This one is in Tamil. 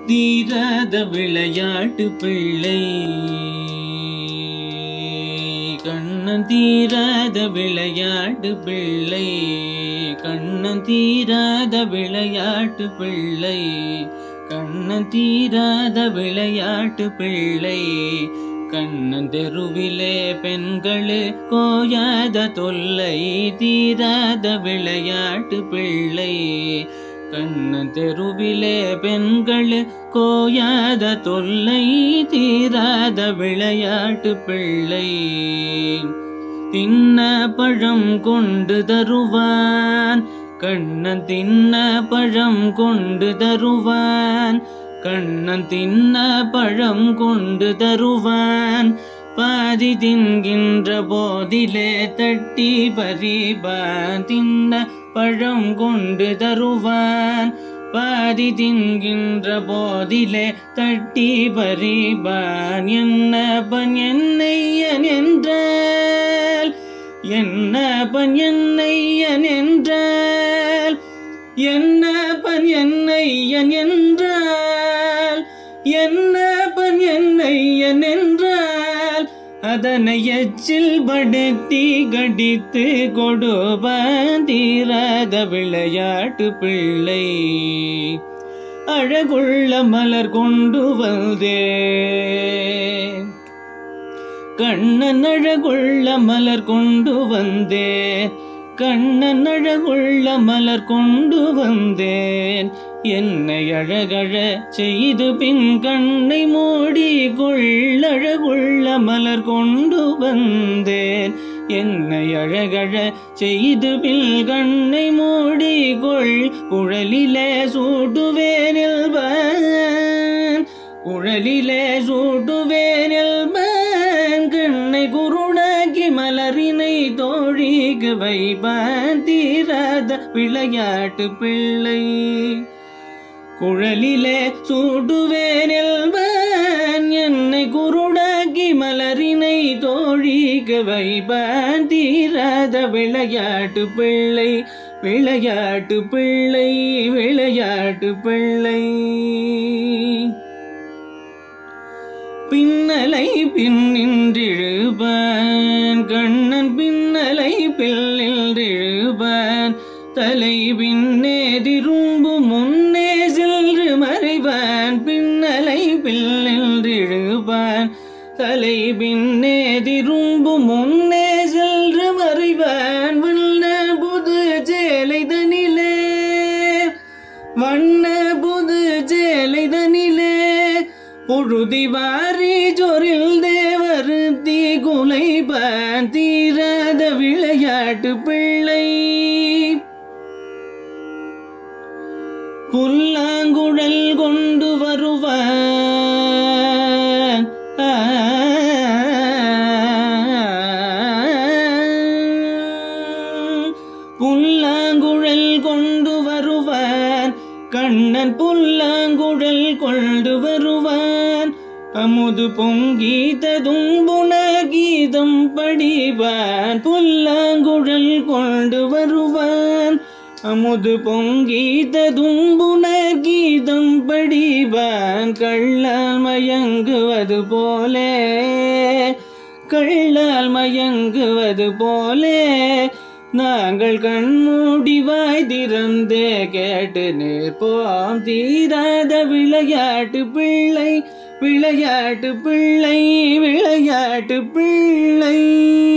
தீராத விளையாட்டு பிள்ளை கண்ணன் தீராத விளையாட்டு பிள்ளை கண்ணன் தீராத விளையாட்டு பிள்ளை கண்ணன் தீராத விளையாட்டு பிள்ளை கண்ணன் தெருவிலே பெண்களே கோயாத தொல்லை தீராத விளையாட்டு பிள்ளை கண்ணன் தெருவிலே பெண்களே கோயாத தொல்லை தீராத விளையாட்டு பிள்ளை தின்ன பழம் கொண்டு தருவான் கண்ணன் தின்ன பழம் கொண்டு தருவான் கண்ணன் தின்ன பழம் கொண்டு தருவான் பாதி தின்கின்ற போதிலே தட்டி பறிபான் தின்ன பழம் கொண்டு தருவான் பாதி தின்கின்ற போதிலே தட்டி பறிபான் என்ன பன் என்னையன் என்றால் என்ன பன் என்னையன் என்றால் என்ன பன் என்னையன் என்றால் என்ன பன் என்னையன் என்றால் அதனை எச்சில் படுத்தி கடித்து கொடுப்பான் தீராத விளையாட்டு பிள்ளை அழகுள்ள மலர் கொண்டு வந்தே கண்ணன் அழகுள்ள மலர் கொண்டு வந்தேன் கண்ணன் அழகுள்ள மலர் கொண்டு வந்தேன் என்னை அழகழ செய்து பின் கண்ணை மூடி கொள்ளழகுள்ள மலர் கொண்டு வந்தேன் என்னை அழகழ செய்து பின் கண்ணை மூடி கொள் குழலிலே சூட்டுவேனில் குழலிலே சூட்டுவேனில் கண்ணை குருடாக்கி மலரினை தோழிக்கு வைப்பான் தீராத விளையாட்டு பிள்ளை குழலிலே சூடுவேனில் என்னை குருடாக்கி மலரினை தோழிக்கு வைப்பான் தீராத விளையாட்டு பிள்ளை விளையாட்டு பிள்ளை விளையாட்டு பிள்ளை பின்னலை பின்னின்றிழுபான் கண்ணன் பின்னலை பின்னின்றிழுபான் தலை பின்னே திரும்பு முன்னே சென்று மறைவான் பின்னலை பின்னின்றிழுபான் தலை பின்னே திரும்பு முன்னே சென்று மறைவான் வண்ண புது சேலை தனிலே வண்ண புது சேலை தனிலே புழுதி வாரி ஜொரில் தேவருத்தி குலைபான் தீராத விளையாட்டு பிள்ளை புல்லாங்குழல் கொண்டு வருவான் ஆ. புல்லாங்குழல் கொண்டு வருவான் கண்ணன் புல்லாங்குழல் கொண்டு வருவான் அமுது பொங்கீததும் புனகீதம் படிவான் புல்லாங்குழல் கொண்டு வருவான் அமுது பொங்கீததும் புனகீதம் படிவான் கள்ளால் மயங்குவது போலே கள்ளால் மயங்குவது போலே நாங்கள் கண்மூடி வாய் திறந்தே கேட்டு நிற்போம் தீராத விளையாட்டு பிள்ளை விளையாட்டு பிள்ளை விளையாட்டு பிள்ளை